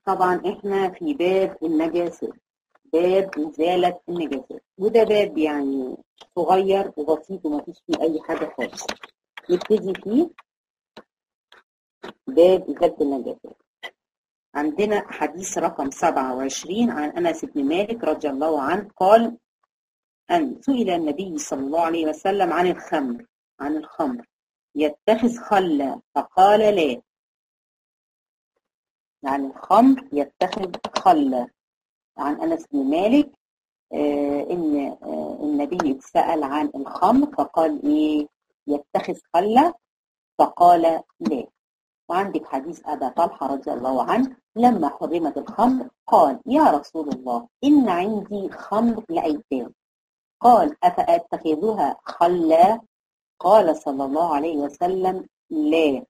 طبعا احنا في باب النجاسات باب إزالة النجاسات وده باب يعني صغير وبسيط وما فيش فيه أي حاجة خالص نبتدي فيه باب إزالة النجاسات عندنا حديث رقم 27 عن أنس بن مالك رضي الله عنه قال أن سئل النبي صلى الله عليه وسلم عن الخمر عن الخمر يتخذ خلا فقال لا عن الخمر يتخذ خلا عن أنس بن مالك آه إن آه النبي سأل عن الخمر فقال إيه يتخذ خلا فقال لا وعندك حديث أبا طلحة رضي الله عنه لما حرمت الخمر قال يا رسول الله إن عندي خمر لأيتام قال أفأتخذها خلا قال صلى الله عليه وسلم لا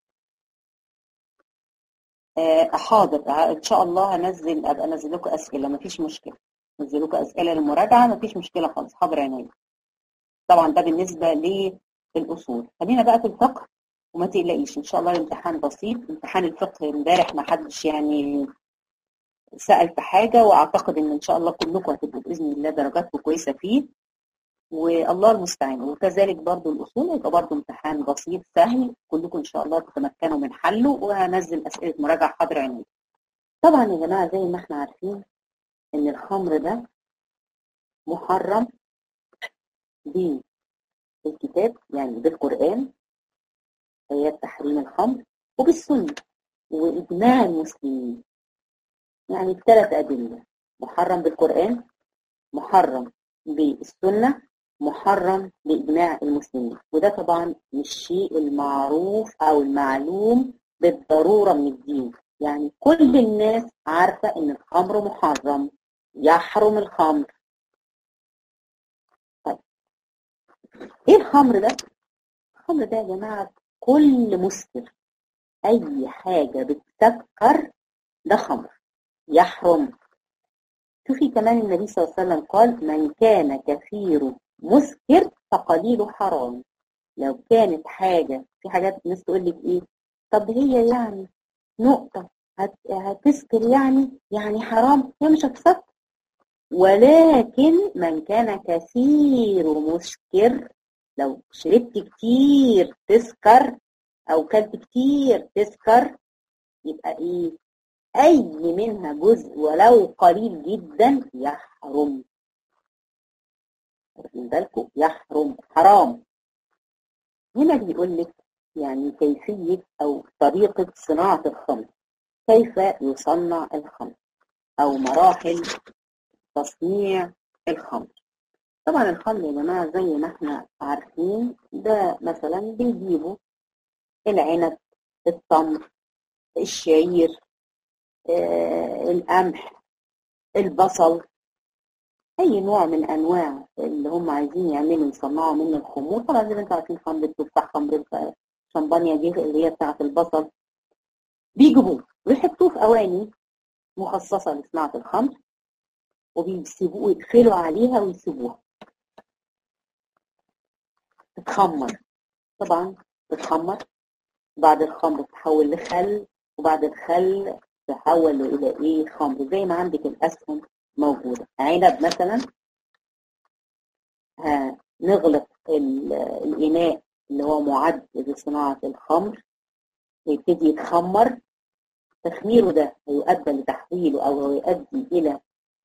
آه حاضر ان شاء الله هنزل ابقى انزل لكم اسئله مفيش مشكله انزل لكم اسئله للمراجعه مفيش مشكله خالص حاضر عينيا طبعا ده بالنسبه للاصول خلينا بقى في الفقه وما تقلقيش ان شاء الله الامتحان بسيط امتحان الفقه امبارح ما حدش يعني سال في حاجه واعتقد ان ان شاء الله كلكم هتبقوا باذن الله درجاتكم كويسه فيه والله المستعان وكذلك برضو الأصول يبقى برضو امتحان بسيط سهل كلكم إن شاء الله تتمكنوا من حله وهنزل أسئلة مراجعة حاضر عيني طبعا يا جماعة زي ما احنا عارفين إن الخمر ده محرم بالكتاب يعني بالقرآن آيات تحريم الخمر وبالسنة وإجماع المسلمين يعني الثلاث أدلة محرم بالقرآن محرم بالسنة محرم بإجماع المسلمين وده طبعا مش الشيء المعروف أو المعلوم بالضرورة من الدين يعني كل الناس عارفة إن الخمر محرم يحرم الخمر طيب إيه الخمر ده؟ الخمر ده يا جماعة كل مسكر أي حاجة بتسكر ده خمر يحرم شوفي كمان النبي صلى الله عليه وسلم قال من كان كثير مسكر فقليله حرام لو كانت حاجة في حاجات الناس تقول لك ايه طب هي يعني نقطة هت... هتسكر يعني يعني حرام هي مش هتسكر ولكن من كان كثير مسكر لو شربت كتير تسكر او كلت كتير تسكر يبقى ايه اي منها جزء ولو قليل جدا يحرم واخدين بالكم يحرم حرام هنا بيقول لك يعني كيفية أو طريقة صناعة الخمر كيف يصنع الخمر أو مراحل تصنيع الخمر طبعا الخمر يا جماعة زي ما احنا عارفين ده مثلا بيجيبوا العنب التمر الشعير آه، القمح البصل اي نوع من انواع اللي هم عايزين يعملوا يصنعوا منه الخمور طبعا زي ما انتم عارفين خمر التفاح خمر الشمبانيا دي اللي هي بتاعه البصل بيجيبوه ويحطوه في اواني مخصصه لصناعه الخمر وبيسيبوه يقفلوا عليها ويسيبوها تتخمر طبعا تتخمر بعد الخمر تتحول لخل وبعد الخل تحول الى ايه خمر زي ما عندك الاسهم موجودة عنب مثلا هنغلق الإناء اللي هو معد لصناعة الخمر يبتدي يتخمر تخميره ده هيؤدي لتحويله أو هيؤدي إلى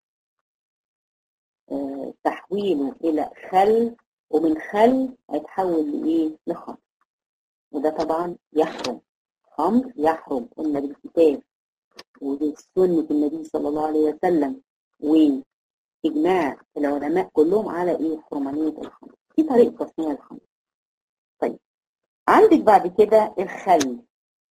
تحويله إلى خل ومن خل هيتحول لإيه؟ لخمر وده طبعا يحرم خمر يحرم قلنا بالكتاب وبسنة النبي صلى الله عليه وسلم وإجماع العلماء كلهم على إيه حرمانية الخمر دي طريقة تصنيع الخمر طيب عندك بعد كده الخل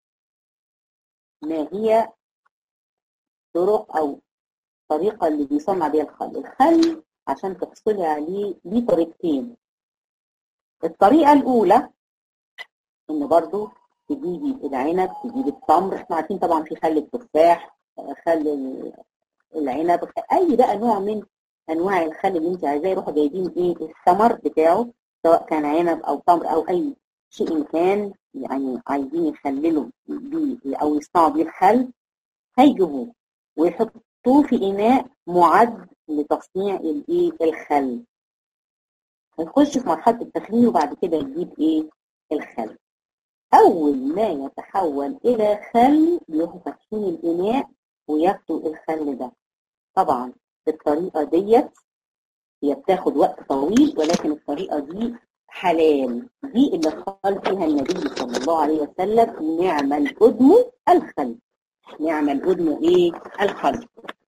ما هي طرق أو طريقة اللي بيصنع بيها الخل الخل عشان تحصلي عليه ليه طريقتين الطريقة الأولى إن برضو تجيبي العنب تجيبي التمر احنا عارفين طبعا في خل التفاح خل العنب اي بقى نوع من انواع الخل اللي انت عايزاه يروحوا جايبين ايه الثمر بتاعه سواء كان عنب او تمر او اي شيء كان يعني عايزين يخللوا بيه او يصنعوا بيه الخل هيجيبوه ويحطوه في إناء معد لتصنيع الإيه الخل هيخش في مرحلة التخمير وبعد كده يجيب إيه الخل أول ما يتحول إلى خل يروحوا فاتحين الإناء وياخدوا الخل ده طبعا الطريقة ديت هي بتاخد وقت طويل ولكن الطريقة دي حلال دي اللي قال فيها النبي صلى الله عليه وسلم نعم الأدم الخل نعم الأدم إيه الخل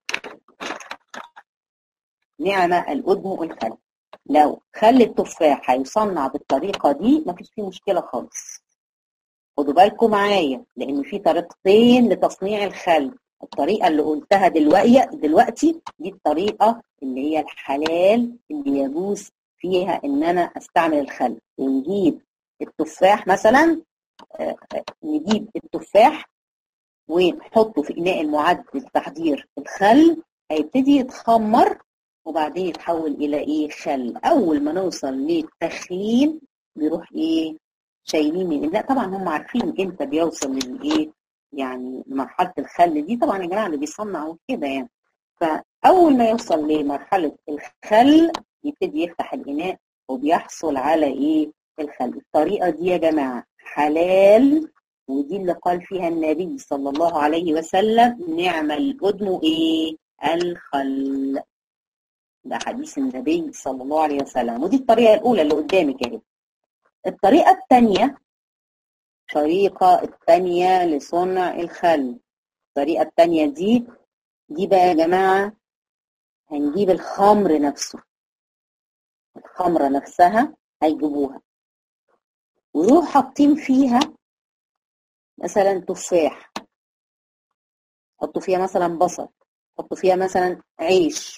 نعم الأدم الخل لو خل التفاح هيصنع بالطريقة دي مفيش فيه مشكلة خالص خدوا بالكم معايا لأن في طريقتين لتصنيع الخل الطريقة اللي قلتها دلوقتي دلوقتي دي الطريقة اللي هي الحلال اللي يجوز فيها ان انا استعمل الخل ونجيب التفاح مثلا نجيب التفاح ونحطه في اناء المعد لتحضير الخل هيبتدي يتخمر وبعدين يتحول الى ايه خل اول ما نوصل للتخليل بيروح ايه شايلين الاناء طبعا هم عارفين امتى بيوصل للايه يعني مرحله الخل دي طبعا يا جماعه اللي بيصنعوا كده يعني فاول ما يوصل لمرحله الخل يبتدي يفتح الاناء وبيحصل على ايه الخل الطريقه دي يا جماعه حلال ودي اللي قال فيها النبي صلى الله عليه وسلم نعم الأدم ايه الخل ده حديث النبي صلى الله عليه وسلم ودي الطريقه الاولى اللي قدامك اهي الطريقه الثانيه الطريقه الثانيه لصنع الخل الطريقه الثانيه دي دي بقى يا جماعه هنجيب الخمر نفسه الخمرة نفسها هيجيبوها ويروح حاطين فيها مثلا تفاح حطوا فيها مثلا بصل حطوا فيها مثلا عيش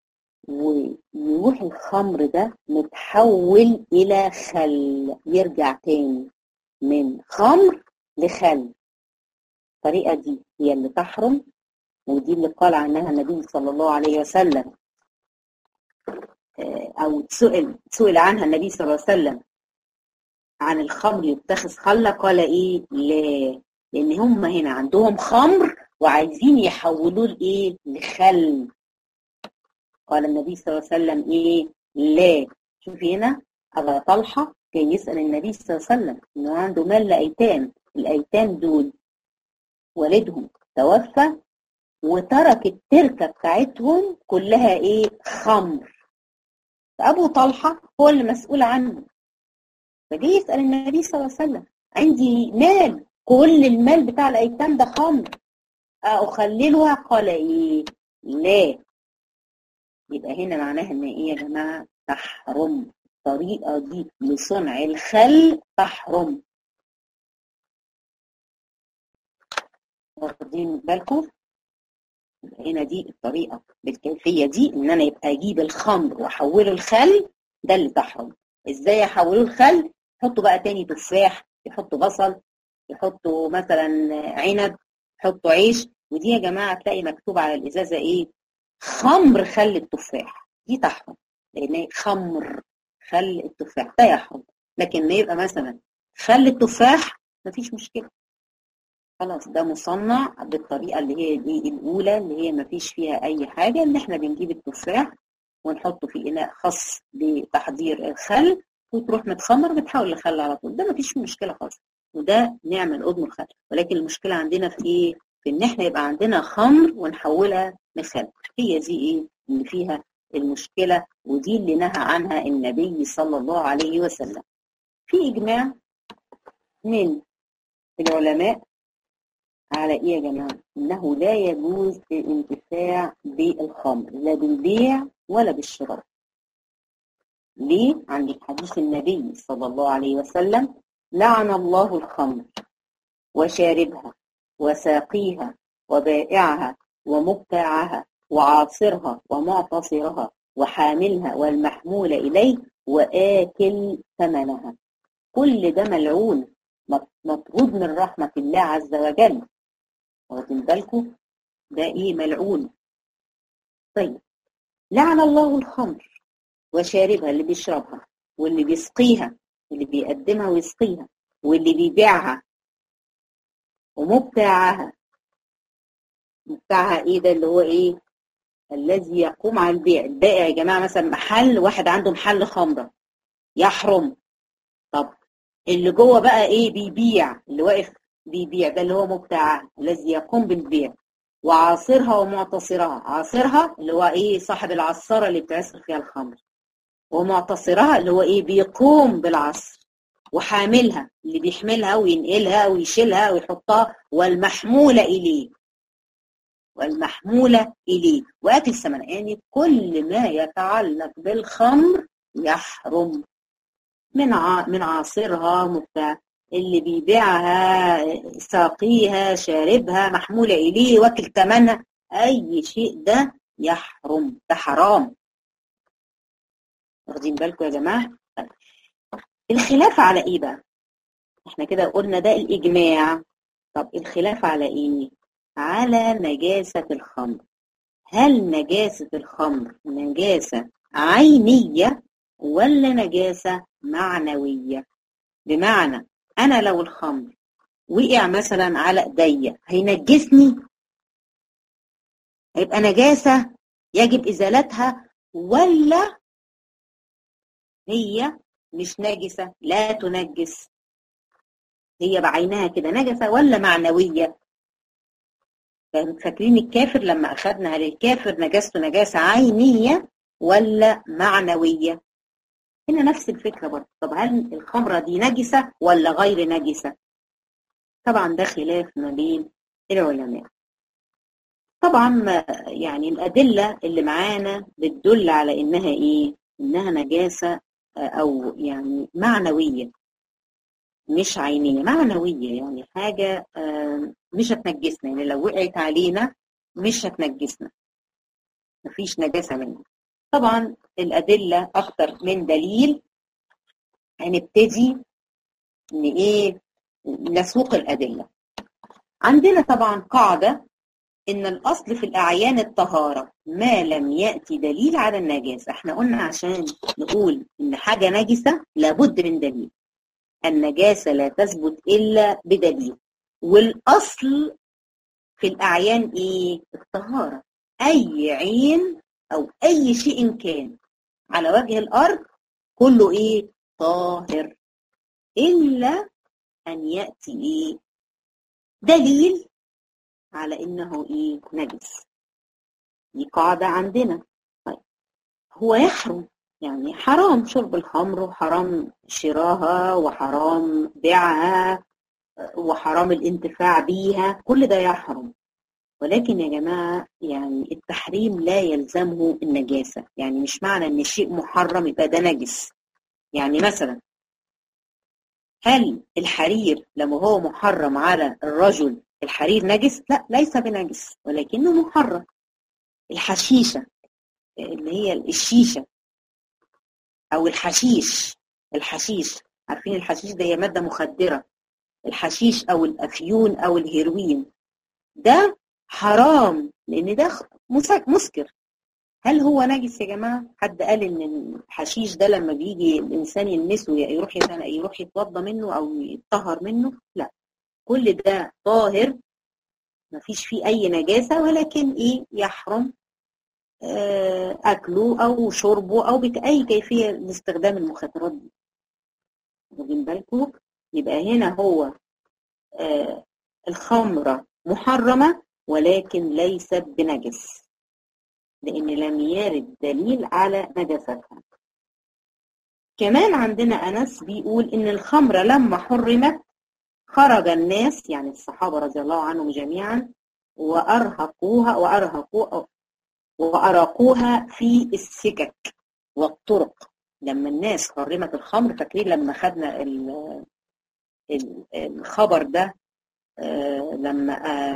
ويروح الخمر ده متحول إلى خل يرجع تاني من خمر لخل الطريقة دي هي اللي تحرم ودي اللي قال عنها النبي صلى الله عليه وسلم او سئل سئل عنها النبي صلى الله عليه وسلم عن الخمر يتخذ خلة قال ايه لا لان هم هنا عندهم خمر وعايزين يحولوه لايه لخل قال النبي صلى الله عليه وسلم ايه لا شوفي هنا ابا طلحه كان يسال النبي صلى الله عليه وسلم انه عنده مال لايتام الايتام دول والدهم توفى وترك التركه بتاعتهم كلها ايه خمر فأبو طلحة هو اللي مسؤول عنه فجي يسأل النبي صلى الله عليه وسلم عندي مال كل المال بتاع الأيتام ده خمر أخللها قال إيه لا يبقى هنا معناها إن إيه يا جماعة تحرم الطريقة دي لصنع الخل تحرم واخدين بالكم هنا دي الطريقه بالكيفيه دي ان انا يبقى اجيب الخمر واحوله الخل ده اللي تحرم ازاي احوله الخل يحطوا بقى تاني تفاح يحطوا بصل يحطوا مثلا عنب يحطوا عيش ودي يا جماعه تلاقي مكتوب على الازازه ايه خمر خل التفاح دي تحرم لان خمر خل التفاح ده يحرم لكن ما يبقى مثلا خل التفاح مفيش مشكله خلاص ده مصنع بالطريقه اللي هي دي الاولى اللي هي ما فيش فيها اي حاجه ان احنا بنجيب التفاح ونحطه في اناء خاص بتحضير الخل وتروح متخمر بتحول لخل على طول ده ما فيش مشكله خالص وده نعمل قدم الخل ولكن المشكله عندنا في ايه في ان احنا يبقى عندنا خمر ونحولها لخل هي دي ايه اللي فيها المشكله ودي اللي نهى عنها النبي صلى الله عليه وسلم في اجماع من العلماء على ايه يا جماعه؟ انه لا يجوز الانتفاع بالخمر لا بالبيع ولا بالشراء. ليه؟ عندك حديث النبي صلى الله عليه وسلم لعن الله الخمر وشاربها وساقيها وبائعها ومبتاعها وعاصرها ومعتصرها وحاملها والمحمول إليه وآكل ثمنها كل ده ملعون مطرود من رحمة الله عز وجل واخدين بالكم ده ايه ملعون طيب لعن الله الخمر وشاربها اللي بيشربها واللي بيسقيها اللي بيقدمها ويسقيها واللي بيبيعها ومبتاعها بتاعها ايه ده اللي هو ايه الذي يقوم على البيع البائع يا جماعه مثلا محل واحد عنده محل خمره يحرم طب اللي جوه بقى ايه بيبيع اللي واقف بيبيع ده اللي هو مبتاع الذي يقوم بالبيع وعاصرها ومعتصرها عاصرها اللي هو ايه صاحب العصاره اللي بتعصر فيها الخمر ومعتصرها اللي هو ايه بيقوم بالعصر وحاملها اللي بيحملها وينقلها ويشيلها ويحطها والمحمولة إليه والمحمولة إليه وأكل الثمن يعني كل ما يتعلق بالخمر يحرم من ع... من عاصرها مبتاع اللي بيبيعها ساقيها شاربها محمولة إليه واكل ثمنها أي شيء ده يحرم ده حرام واخدين بالكم يا جماعة الخلاف على ايه بقى احنا كده قلنا ده الاجماع طب الخلاف على ايه على نجاسة الخمر هل نجاسة الخمر نجاسة عينية ولا نجاسة معنوية بمعنى انا لو الخمر وقع مثلا على ايديا هينجسني هيبقى نجاسة يجب ازالتها ولا هي مش نجسة لا تنجس هي بعينها كده نجسة ولا معنوية فاكرين الكافر لما أخذنا على الكافر نجاسته نجاسة عينية ولا معنوية هنا نفس الفكرة برضه طب هل الخمرة دي نجسة ولا غير نجسة طبعا ده خلاف ما بين العلماء طبعا يعني الأدلة اللي معانا بتدل على إنها إيه إنها نجاسة او يعني معنويه مش عينيه معنويه يعني حاجه مش هتنجسنا يعني لو وقعت علينا مش هتنجسنا مفيش نجاسه منها طبعا الادله اكتر من دليل هنبتدي ان ايه نسوق الادله عندنا طبعا قاعده ان الاصل في الاعيان الطهاره ما لم ياتي دليل على النجاسه احنا قلنا عشان نقول ان حاجه نجسه لابد من دليل النجاسه لا تثبت الا بدليل والاصل في الاعيان ايه الطهاره اي عين او اي شيء كان على وجه الارض كله ايه طاهر الا ان ياتي ايه دليل على انه ايه نجس دي قاعدة عندنا طيب هو يحرم يعني حرام شرب الخمر وحرام شراها وحرام بيعها وحرام الانتفاع بيها كل ده يحرم ولكن يا جماعة يعني التحريم لا يلزمه النجاسة يعني مش معنى ان الشيء محرم يبقى ده نجس يعني مثلا هل الحرير لما هو محرم على الرجل الحرير نجس؟ لا ليس بنجس ولكنه محرم الحشيشة اللي هي الشيشة أو الحشيش الحشيش عارفين الحشيش ده هي مادة مخدرة الحشيش أو الأفيون أو الهيروين ده حرام لأن ده مسكر هل هو نجس يا جماعة؟ حد قال إن الحشيش ده لما بيجي الإنسان يلمسه يروح يروح يتوضى منه أو يتطهر منه؟ لا كل ده طاهر مفيش فيه أي نجاسة ولكن إيه يحرم أكله أو شربه أو بأي كيفية لاستخدام المخدرات دي واخدين بالكم يبقى هنا هو آه الخمرة محرمة ولكن ليست بنجس لأن لم يرد دليل على نجاستها كمان عندنا أنس بيقول إن الخمرة لما حرمت خرج الناس يعني الصحابة رضي الله عنهم جميعا وأرهقوها وأرهقوا وأراقوها في السكك والطرق لما الناس حرمت الخمر فاكرين لما خدنا الخبر ده لما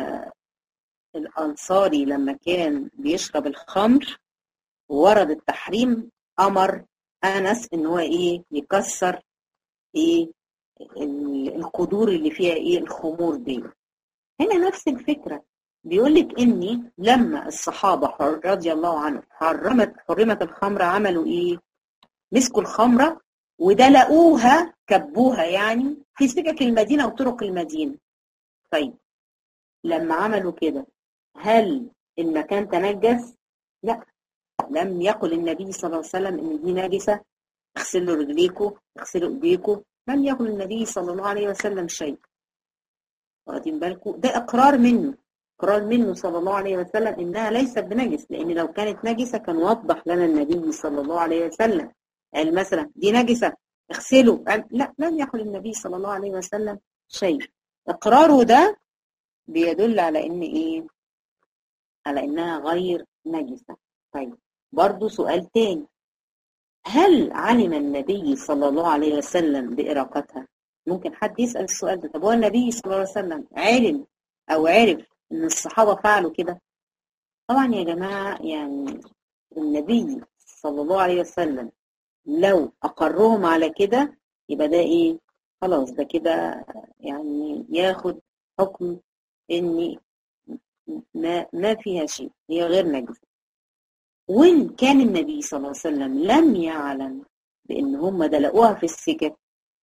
الأنصاري لما كان بيشرب الخمر ورد التحريم أمر أنس إن هو إيه يكسر إيه القدور اللي فيها إيه الخمور دي هنا نفس الفكرة بيقول لك إني لما الصحابة رضي الله عنهم حرمت حرمت الخمر عملوا إيه؟ مسكوا الخمرة ودلقوها كبوها يعني في سكك المدينة وطرق المدينة طيب لما عملوا كده هل المكان تنجس؟ لا لم يقل النبي صلى الله عليه وسلم ان دي نجسه اغسلوا رجليكم اغسلوا ايديكم لم يقل النبي صلى الله عليه وسلم شيء واخدين بالكم ده اقرار منه اقرار منه صلى الله عليه وسلم انها ليست بنجس لان لو كانت نجسه كان وضح لنا النبي صلى الله عليه وسلم قال مثلا دي نجسه اغسلوا قال لا لم يقل النبي صلى الله عليه وسلم شيء اقراره ده بيدل على ان ايه على انها غير نجسه طيب برضو سؤال تاني هل علم النبي صلى الله عليه وسلم بإراقتها ممكن حد يسأل السؤال ده طب هو النبي صلى الله عليه وسلم علم أو عرف إن الصحابة فعلوا كده طبعا يا جماعة يعني النبي صلى الله عليه وسلم لو أقرهم على كده يبقى ده إيه خلاص ده كده يعني ياخد حكم إن ما ما فيها شيء هي غير نجسة وإن كان النبي صلى الله عليه وسلم لم يعلم بإن هم دلقوها في السكك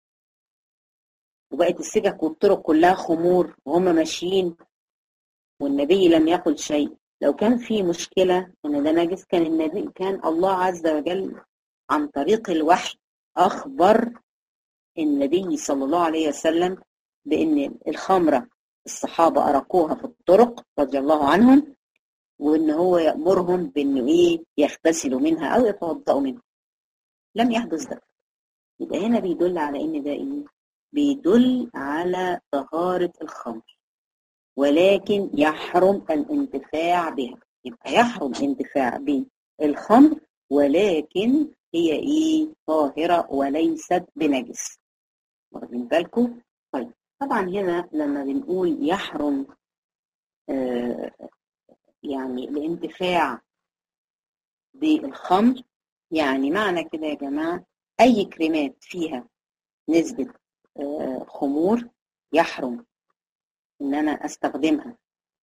وبقت السكك والطرق كلها خمور وهم ماشيين والنبي لم يقل شيء لو كان في مشكلة إن ده نجس كان النبي كان الله عز وجل عن طريق الوحي أخبر النبي صلى الله عليه وسلم بأن الخمرة الصحابة أرقوها في الطرق رضي الله عنهم وان هو يامرهم بانه ايه يغتسلوا منها او يتوضأوا منها لم يحدث ده يبقى هنا بيدل على ان ده ايه بيدل على طهارة الخمر ولكن يحرم الانتفاع بها يبقى يحرم الانتفاع بالخمر ولكن هي ايه طاهرة وليست بنجس واخدين بالكم طيب طبعا هنا لما بنقول يحرم آه يعني الانتفاع بالخمر يعني معنى كده يا جماعة أي كريمات فيها نسبة خمور يحرم إن أنا أستخدمها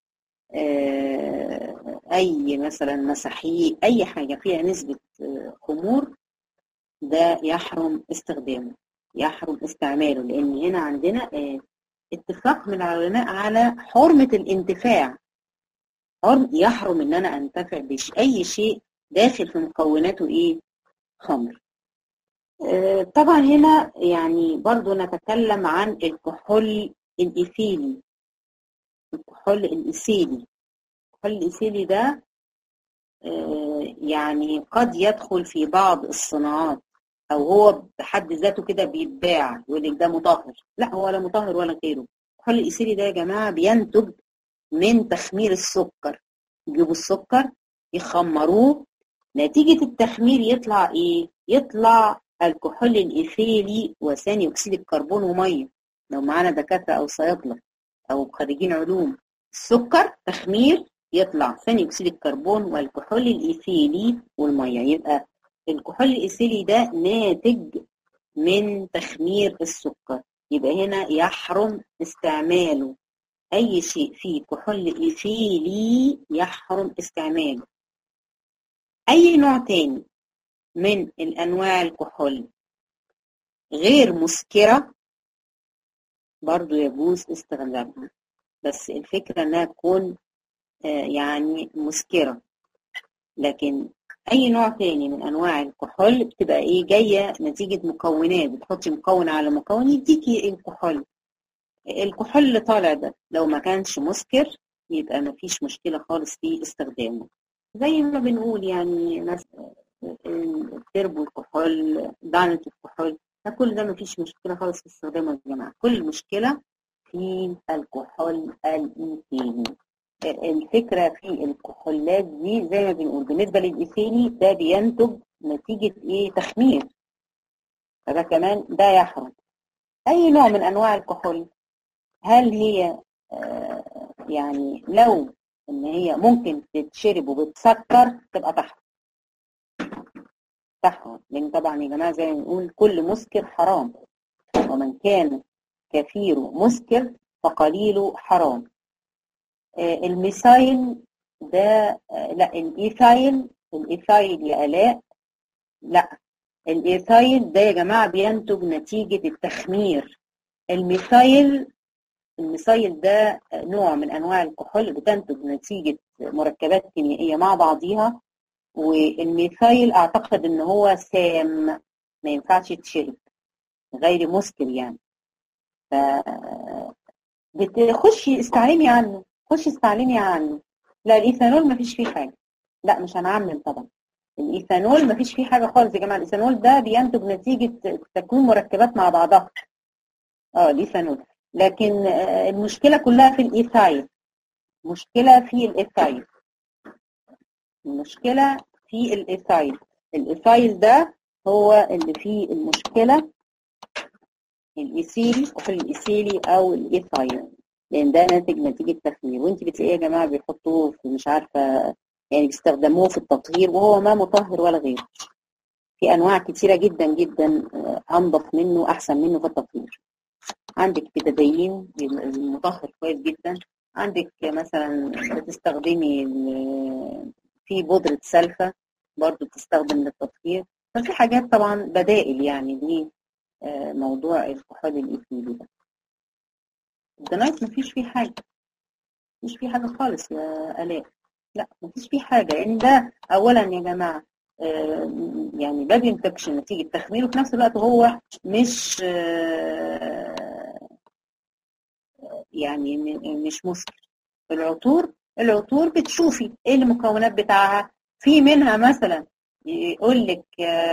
أي مثلا مساحيق أي حاجة فيها نسبة خمور ده يحرم استخدامه يحرم استعماله لأن هنا عندنا اتفاق من العلماء على حرمة الانتفاع يحرم ان انا انتفع باي شيء داخل في مكوناته ايه خمر آه طبعا هنا يعني برضو نتكلم عن الكحول الايثيلي الكحول الايثيلي الكحول الايثيلي ده آه يعني قد يدخل في بعض الصناعات او هو بحد ذاته كده بيتباع يقول لك ده مطهر لا هو لا مطهر ولا غيره الكحول الايثيلي ده يا جماعه بينتج من تخمير السكر يجيبوا السكر يخمروه نتيجة التخمير يطلع ايه؟ يطلع الكحول الإيثيلي وثاني أكسيد الكربون ومية لو معانا دكاترة أو صيادلة أو خريجين علوم السكر تخمير يطلع ثاني أكسيد الكربون والكحول الإيثيلي والمية يبقى الكحول الإيثيلي ده ناتج من تخمير السكر يبقى هنا يحرم استعماله أي شيء فيه كحول إيثيلي يحرم استعماله أي نوع تاني من الأنواع الكحول غير مسكرة برضو يجوز استخدامها بس الفكرة انها تكون يعني مسكرة لكن اي نوع تاني من انواع الكحول بتبقى ايه جاية نتيجة مكونات بتحطي مكون على مكون يديكي الكحول الكحول اللي طالع ده لو ما كانش مسكر يبقى ما فيش مشكلة خالص في استخدامه زي ما بنقول يعني مثلا التربو الكحول دعنة الكحول ده كل ده ما فيش مشكلة خالص في استخدامه يا جماعة كل المشكلة في الكحول الإيثيلي الفكرة في الكحولات دي زي ما بنقول بالنسبة للإيثيلي ده بينتج نتيجة إيه تخمير فده كمان ده يحرم أي نوع من أنواع الكحول هل هي آه يعني لو إن هي ممكن تتشرب وبتسكر تبقى تحرم تحرم لأن طبعا يا جماعة زي ما بنقول كل مسكر حرام ومن كان كثير مسكر فقليل حرام آه الميثايل ده آه لا الايثايل الايثايل يا الاء لا الايثايل ده يا جماعه بينتج نتيجه التخمير الميثايل الميثايل ده نوع من انواع الكحول بتنتج نتيجه مركبات كيميائيه مع بعضيها والميثايل اعتقد ان هو سام ما ينفعش يتشرب غير مسكر يعني ف بتخشي استعلمي عنه خشي استعلمي عنه لا الايثانول ما فيش فيه حاجه لا مش هنعمم طبعا الايثانول ما فيش فيه حاجه خالص يا جماعه الايثانول ده بينتج نتيجه تكوين مركبات مع بعضها اه الايثانول لكن المشكله كلها في الايثايل مشكله في الايثايل المشكله في الايثايل الايثايل ده هو اللي فيه المشكله الايثيلي كحول الايثيلي او الايثايل لان ده ناتج نتيجه تخمير وانت بتلاقيه يا جماعه بيحطوه في مش عارفه يعني بيستخدموه في التطهير وهو ما مطهر ولا غيره في انواع كتيره جدا جدا انضف منه احسن منه في التطهير عندك بتدين المطهر كويس جدا عندك مثلا بتستخدمي في بودرة سلفة برضو بتستخدم للتطهير ففي حاجات طبعا بدائل يعني لموضوع الكحول الإيثيلي ده الدنايت مفيش فيه حاجة مفيش فيه حاجة خالص يا آلاء لا مفيش فيه حاجة يعني ده أولا يا جماعة يعني ده بينفكشن نتيجة تخمير وفي نفس الوقت هو مش يعني مش مسكر العطور العطور بتشوفي ايه المكونات بتاعها في منها مثلا يقول لك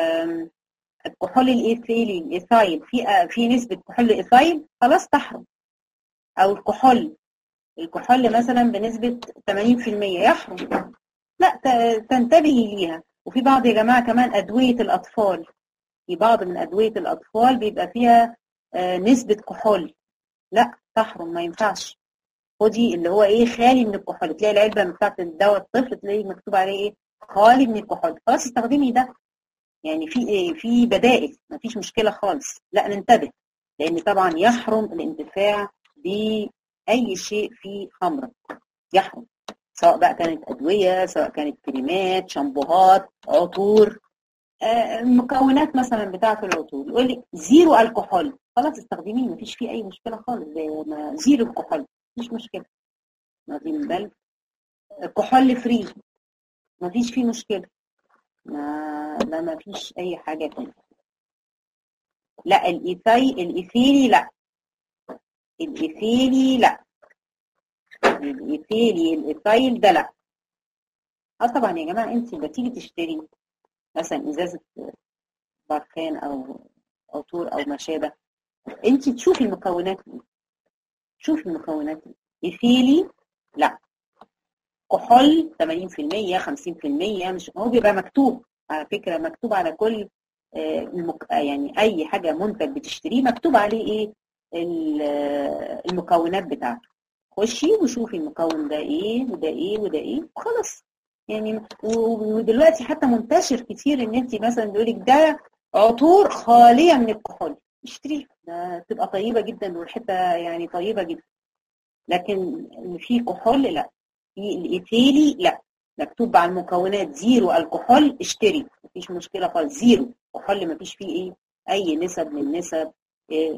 الكحول الايثيلي الايثايل في في نسبه كحول ايثايل خلاص تحرم او الكحول الكحول مثلا بنسبه 80% يحرم لا تنتبهي ليها وفي بعض يا جماعه كمان ادويه الاطفال في بعض من ادويه الاطفال بيبقى فيها نسبه كحول لا تحرم ما ينفعش خدي اللي هو ايه خالي من الكحول تلاقي العلبه بتاعت الدواء الطفل تلاقي مكتوب عليه ايه خالي من الكحول خلاص استخدمي ده يعني في ايه في بدائل ما فيش مشكله خالص لا ننتبه لان طبعا يحرم الانتفاع باي شيء فيه خمره يحرم سواء بقى كانت ادويه سواء كانت كريمات شامبوهات عطور آه المكونات مثلا بتاعه العطور يقول لك زيرو الكحول خلاص استخدميه مفيش فيه اي مشكله خالص زي ما زيرو الكحول مفيش مشكله واخدين بالك كحول فري مفيش فيه مشكله ما لا مفيش اي حاجه تانية لا الايثاي الايثيلي لا الايثيلي لا الايثيلي الايثايل ده لا اه طبعا يا جماعه انت بتيجي تشتري مثلا ازازه برفان او عطور او ما شابه انت تشوفي المكونات دي شوفي المكونات دي ايثيلي لا كحول 80% 50% مش هو بيبقى مكتوب على فكره مكتوب على كل المك... يعني اي حاجه منتج بتشتريه مكتوب عليه ايه المكونات بتاعته خشي وشوفي المكون ده ايه وده ايه وده ايه وخلاص يعني ودلوقتي حتى منتشر كتير ان انت مثلا بيقول لك ده عطور خاليه من الكحول اشتريها ده تبقى طيبه جدا والحته يعني طيبه جدا لكن في كحول لا في الايثيلي لا مكتوب على المكونات زيرو الكحول اشتري مفيش مشكله خالص زيرو كحول مفيش فيه ايه اي نسب من نسب إيه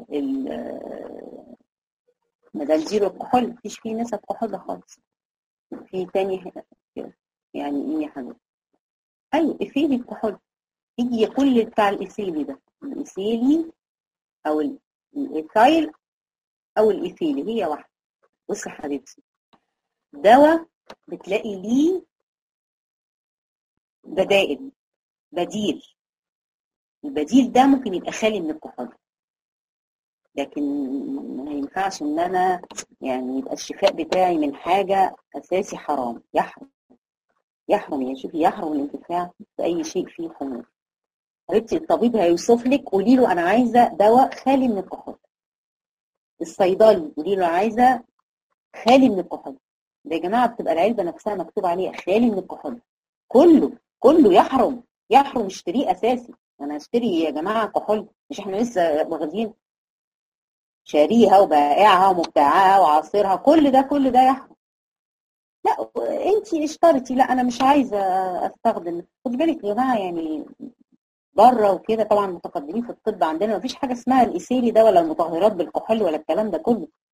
ما دام زيرو كحول مفيش فيه نسب كحول خالص في تاني يعني ايه يا حبيبي ايوه ايثيلي الكحول يجي كل بتاع الايثيلي ده الايثيلي او الايثايل او الايثيلي هي واحده بص يا حبيبتي دواء بتلاقي ليه بدائل بديل البديل ده ممكن يبقى خالي من الكحول لكن ما ينفعش ان انا يعني يبقى الشفاء بتاعي من حاجه اساسي حرام يحرم يحرم يعني شوفي يحرم الانتفاع باي شيء فيه حموضه حبيبتي الطبيب هيوصف لك قولي له انا عايزه دواء خالي من الكحول الصيدلي قولي له عايزه خالي من الكحول ده يا جماعه بتبقى العلبه نفسها مكتوب عليها خالي من الكحول كله كله يحرم يحرم اشتريه اساسي انا اشتري يا جماعه كحول مش احنا لسه واخدين شاريها وبائعها ومبتاعها وعصيرها كل ده كل ده يحرم لا انت اشترتي لا انا مش عايزه استخدم خدي بالك يا جماعه يعني بره وكده طبعا متقدمين في الطب عندنا مفيش حاجه اسمها الايثيلي ده ولا المطهرات بالكحول ولا الكلام ده كله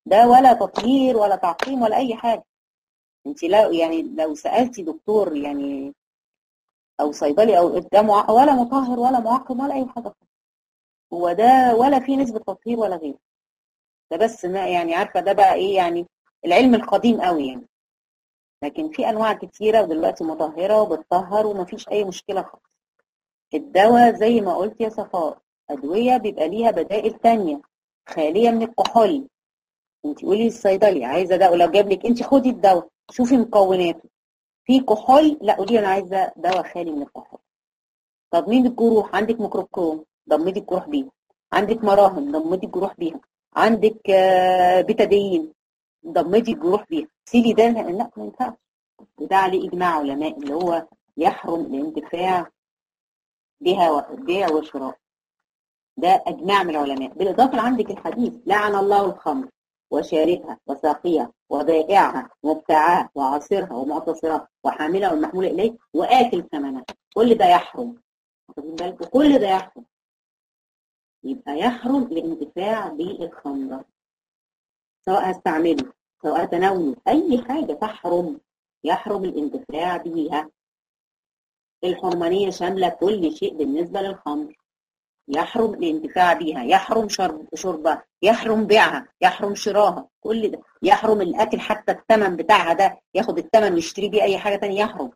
ده ولا تطهير ولا تعقيم ولا اي حاجه انت لو يعني لو سالتي دكتور يعني او صيدلي او ده مع... ولا مطهر ولا معقم ولا اي حاجه هو ده ولا في نسبه تطهير ولا غيره ده بس ما يعني عارفه ده بقى ايه يعني العلم القديم قوي يعني لكن في انواع كتيره ودلوقتي مطهره وبتطهر ومفيش اي مشكله خالص الدواء زي ما قلت يا صفاء ادويه بيبقى ليها بدائل تانية خاليه من الكحول انت قولي للصيدلي عايزه ده ولو جاب لك انت خدي الدواء شوفي مكوناته في كحول لا قولي انا عايزه دواء خالي من الكحول تضميد الجروح عندك ميكروكروم ضمدي الجروح بيها عندك مراهم ضمدي الجروح بيها عندك بيتادين ضمدي الجروح بيها سيلي ده لا ما ينفعش وده عليه اجماع علماء اللي هو يحرم الانتفاع بها بيع وشراء ده اجماع من العلماء بالاضافه عندك الحديث لعن الله الخمر وشاربها وساقيها وبائعها ومبتاعها وعاصرها ومعتصرها وحاملها والمحمول اليه واكل ثمنها كل ده يحرم واخدين بالكم كل ده يحرم يبقى يحرم الانتفاع بالخمر سواء هستعمله سواء تناوله اي حاجه تحرم يحرم الانتفاع بها الحرمانيه شامله كل شيء بالنسبه للخمر يحرم الانتفاع بها يحرم شرب شربها يحرم بيعها يحرم شراها كل ده يحرم الاكل حتى الثمن بتاعها ده ياخد الثمن ويشتري بيه اي حاجه ثانيه يحرم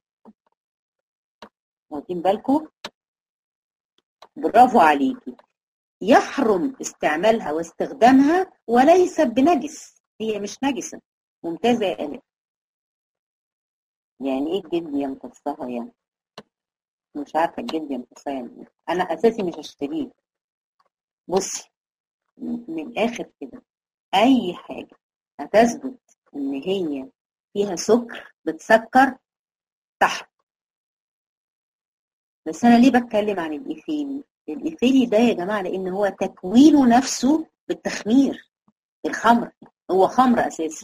واخدين بالكم برافو عليكي يحرم استعمالها واستخدامها وليس بنجس هي مش نجسه ممتازه يا الاء يعني ايه الجلد يمتصها يعني مش عارفه الجلد يمتصها يعني انا اساسي مش هشتريه بصي من الاخر كده اي حاجه هتثبت ان هي فيها سكر بتسكر تحت بس انا ليه بتكلم عن الايثيلي الايثيلي ده يا جماعه لان هو تكوينه نفسه بالتخمير الخمر هو خمر اساسي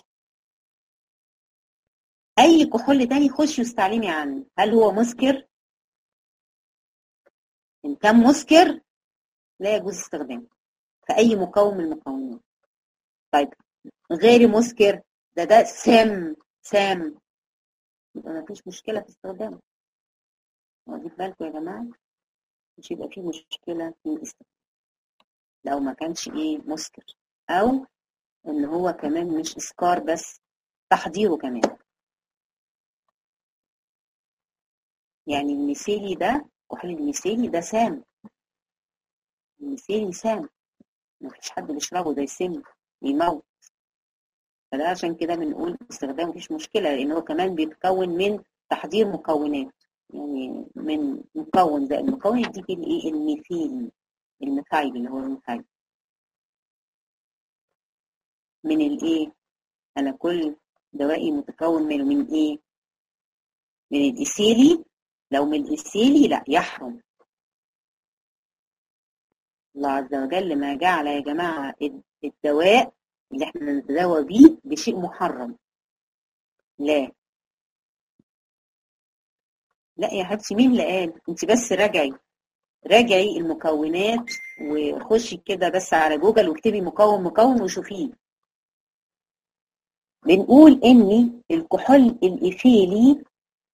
اي كحول تاني خش واستعلمي عنه هل هو مسكر ان كان مسكر لا يجوز استخدامه في اي مكون من المكونات طيب غير مسكر ده ده سام سام يبقى ما فيش مشكله في استخدامه واخدين بالكم يا جماعه مش يبقى فيه مشكله في الاستخدام لو ما كانش ايه مسكر او ان هو كمان مش اسكار بس تحضيره كمان يعني الميسيلي ده كحول الميسيلي ده سام الميسيلي سام مفيش حد بيشربه زي السم بيموت فده عشان كده بنقول استخدامه مفيش مشكله لان هو كمان بيتكون من تحضير مكونات يعني من مكون زي المكون يديك الايه الميثيل الميثايل اللي هو الميثايل من الايه انا كل دوائي متكون من من ايه من الايثيلي لو من الايثيلي لا يحرم الله عز وجل ما جعل يا جماعة الدواء اللي احنا نتداوى بيه بشيء محرم لا لا يا حبيبتي مين اللي قال انت بس راجعي راجعي المكونات وخشي كده بس على جوجل واكتبي مكون مكون وشوفيه بنقول ان الكحول الايثيلي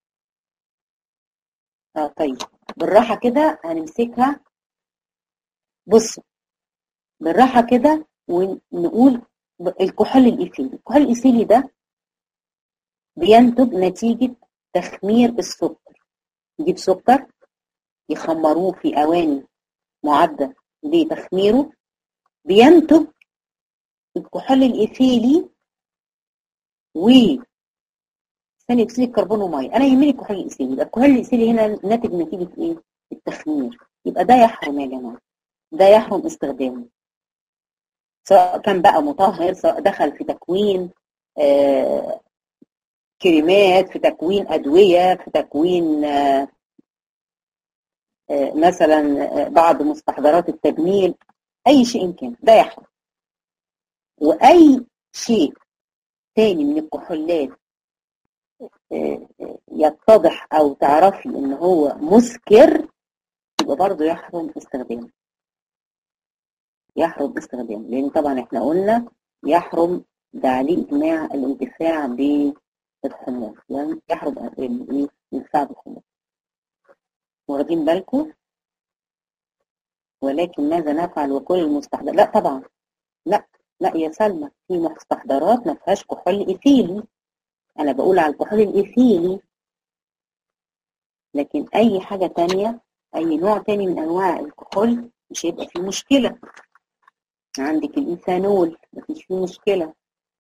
اه طيب بالراحه كده هنمسكها بصوا بالراحه كده ونقول الكحول الايثيلي الكحول الايثيلي ده بينتج نتيجه تخمير السكر يجيب سكر يخمروه في اواني معده لتخميره بينتج الكحول الايثيلي و ثاني اكسيد الكربون وميه انا يهمني الكحول الايثيلي يبقى الكحول الايثيلي هنا ناتج نتيجه ايه التخمير يبقى ده يحرم يا جماعه ده يحرم استخدامه سواء كان بقى مطهر سواء دخل في تكوين آه كريمات في تكوين ادويه في تكوين آه آه مثلا بعض مستحضرات التجميل اي شيء كان ده يحرم واي شيء تاني من الكحولات يتضح او تعرفي ان هو مسكر يبقى برضه يحرم استخدامه يحرم استخدامه لان طبعا احنا قلنا يحرم ده عليه إجماع الانتفاع بالحموم يعني يحرم الإيه الانتفاع بالحموم واخدين بالكم ولكن ماذا نفعل وكل المستحضر لا طبعا لا لا يا سلمى في مستحضرات ما فيهاش كحول إيثيلي أنا بقول على الكحول الإيثيلي لكن أي حاجة تانية أي نوع تاني من أنواع الكحول مش هيبقى فيه مشكلة عندك الإيثانول مفيش فيه مشكلة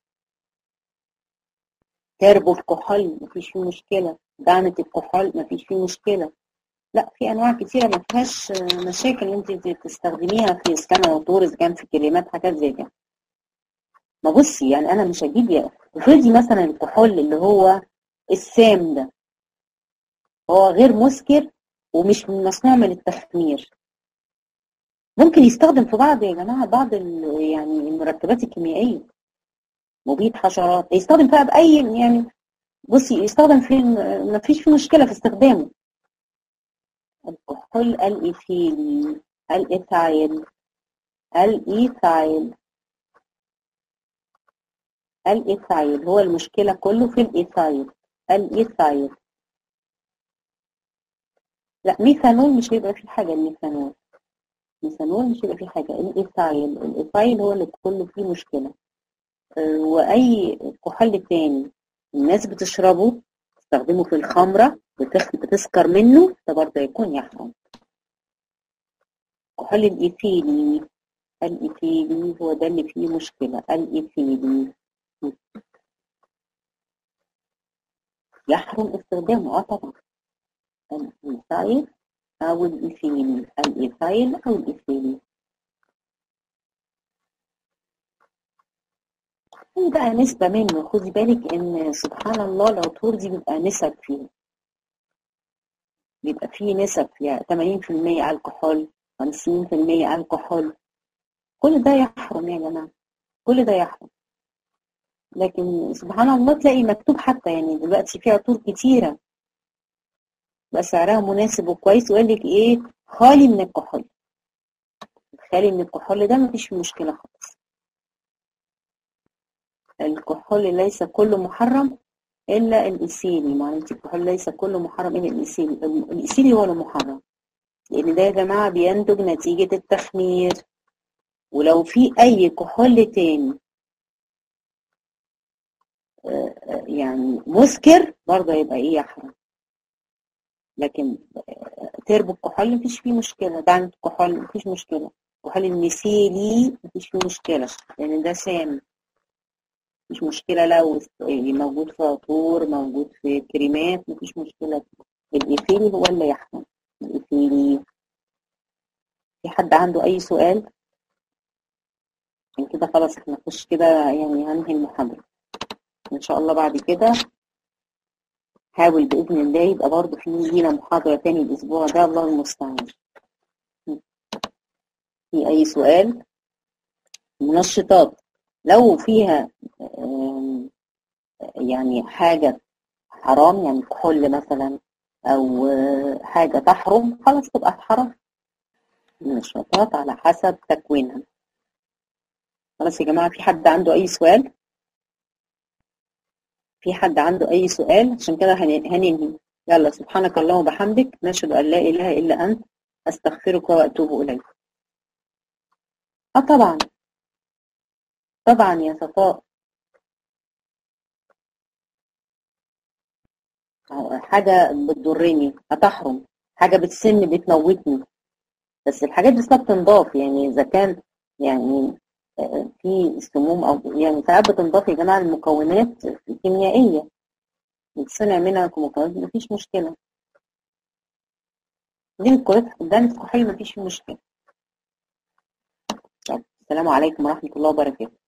تربو الكحول مفيش فيه مشكلة دعمة الكحول مفيش فيه مشكلة لا في انواع كتيره ما فيهاش مشاكل انت تستخدميها في اسكان عطور اذا كان في كلمات حاجات زي كده ما بصي يعني انا مش هجيب يا افرضي مثلا الكحول اللي هو السام ده هو غير مسكر ومش مصنوع من التخمير ممكن يستخدم في بعض يا جماعه بعض يعني المركبات الكيميائيه مبيد حشرات يستخدم فيها باي يعني بصي يستخدم في ما فيش فيه مشكله في استخدامه الكحول الإيثيلي الإيثايل الإيثايل الإيثايل هو المشكلة كله في الإيثايل الإيثايل لا ميثانول مش هيبقى فيه حاجة الميثانول ميثانول مش هيبقى فيه حاجة الإيثايل الإيثايل هو اللي كله فيه مشكلة وأي كحول تاني الناس بتشربه تستخدمه في الخمرة بتسكر منه ده برضه يكون يحرم كحول الإيثيلي الإيثيلي هو ده اللي فيه مشكلة الإيثيلي يحرم استخدامه اه طبعا الإيثايل أو الإيثيلي الإيثايل أو الإيثيلي في بقى نسبة منه خدي بالك إن سبحان الله العطور دي بيبقى نسب فيه بيبقى فيه نسب يعني 80% الكحول 50% الكحول كل ده يحرم يا جماعة كل ده يحرم لكن سبحان الله تلاقي مكتوب حتى يعني دلوقتي في عطور كتيرة بقى سعرها مناسب وكويس ويقول لك ايه خالي من الكحول خالي من الكحول ده مفيش فيه مشكلة خالص الكحول ليس كله محرم إلا الإيثيلي ما أنت الكحول ليس كله محرم إلا الإيثيلي الإيثيلي هو المحرم لأن ده يا جماعة بينتج نتيجة التخمير ولو في أي كحول تاني يعني مسكر برضه يبقى إيه يحرم لكن تربو الكحول مفيش فيه مشكلة دعم الكحول مفيش مشكلة الكحول الميثيلي مفيش فيه مشكلة لأن ده سام مفيش مشكلة لو موجود في عطور موجود في كريمات مفيش مشكلة الإيثيلي هو اللي يحرم الإيثيلي في حد عنده أي سؤال؟ عشان كده خلاص احنا نخش كده يعني هنهي المحاضرة إن شاء الله بعد كده حاول بإذن الله يبقى برضه في لينا محاضرة تاني الأسبوع ده الله المستعان في أي سؤال؟ منشطات لو فيها يعني حاجة حرام يعني كحول مثلا أو حاجة تحرم خلاص تبقى حرام النشاطات على حسب تكوينها خلاص يا جماعة في حد عنده أي سؤال في حد عنده أي سؤال عشان كده هننهي يلا سبحانك اللهم وبحمدك نشهد أن لا إله إلا أنت أستغفرك وأتوب إليك آه طبعا طبعا يا صفاء حاجة بتضرني هتحرم حاجة بتسن بتموتني بس الحاجات دي اسمها بتنضاف يعني إذا كان يعني في سموم أو يعني ساعات بتنضاف يا جماعة المكونات الكيميائية بتصنع منها مكونات مفيش مشكلة دي الكولات قدام الكحول مفيش فيه مشكلة السلام عليكم ورحمة الله وبركاته